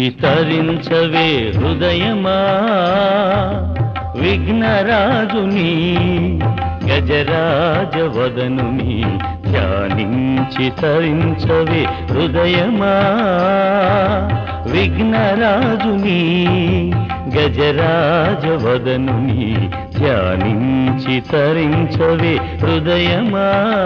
ధ్యానించి తరించవే హృదయమా విఘ్నరాజుని గజరాజవదనుని ధ్యానించి తరించవే హృదయమా విఘ్నరాజుని గజరాజవదనుని ధ్యానించి తరించవే హృదయమా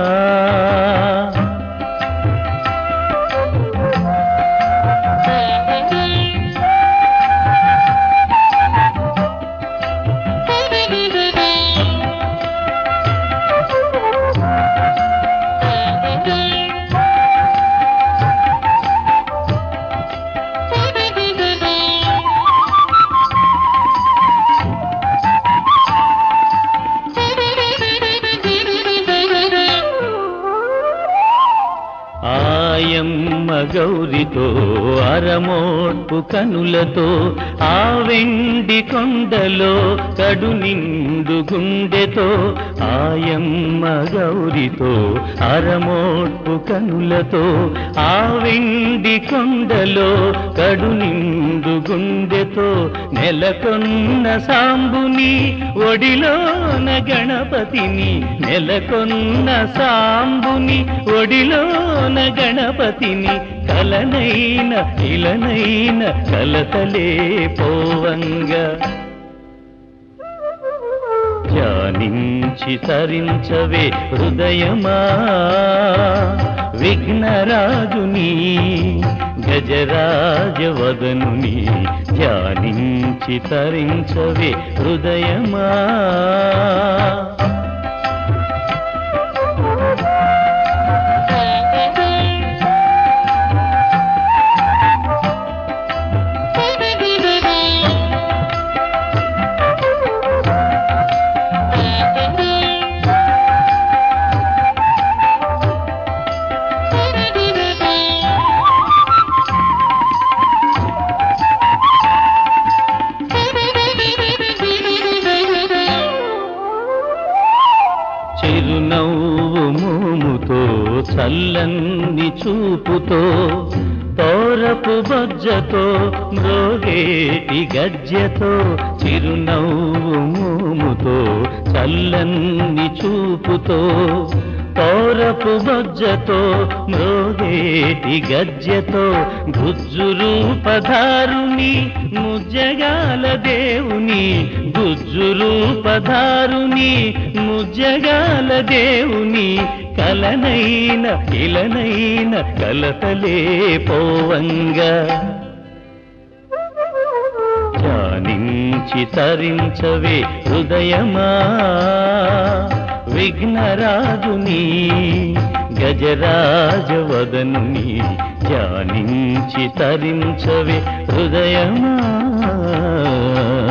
ఆయమ్మ గౌరితో అరమోట్పు కనులతో ఆ వెండి కొండలో కడు నిండు గుండెతో ఆయమ్మ గౌరితో అరమోట్పు కనులతో ఆ వెండి కొండలో కడు నిండు గుండెతో నెలకొన్న సాంబుని ఒడిలోన గణపతిని నెలకొన్న సాంబుని ఒడిలోన గణపతిని కలనైన ఇలనైన కలతలే పోవంగా ధ్యానించి తరించవే హృదయమా విఘ్నరాజుని గజరాజవదనుని ధ్యానించి తరించవే హృదయమా చిరునవ్వు మోముతో చల్లని చూపుతో తోరపు బొజ్జతో మ్రోగేటి గజ్జెతో చిరునవ్వు మోముతో చల్లని చూపుతో తోరపు బొజ్జతో మ్రోగేటి గజ్జెతో గుజ్జు రూపధారుని ముజ్జగాల దేవుని గుజ్జు రూపధారుని ముజ్జగాల దేవుని కలనైన ఇలనైన కలతలే పోవంగా ధ్యానించి తరించవే హృదయమా విఘ్నరాజుని గజరాజవదనుని ధ్యానించి తరించవే హృదయమా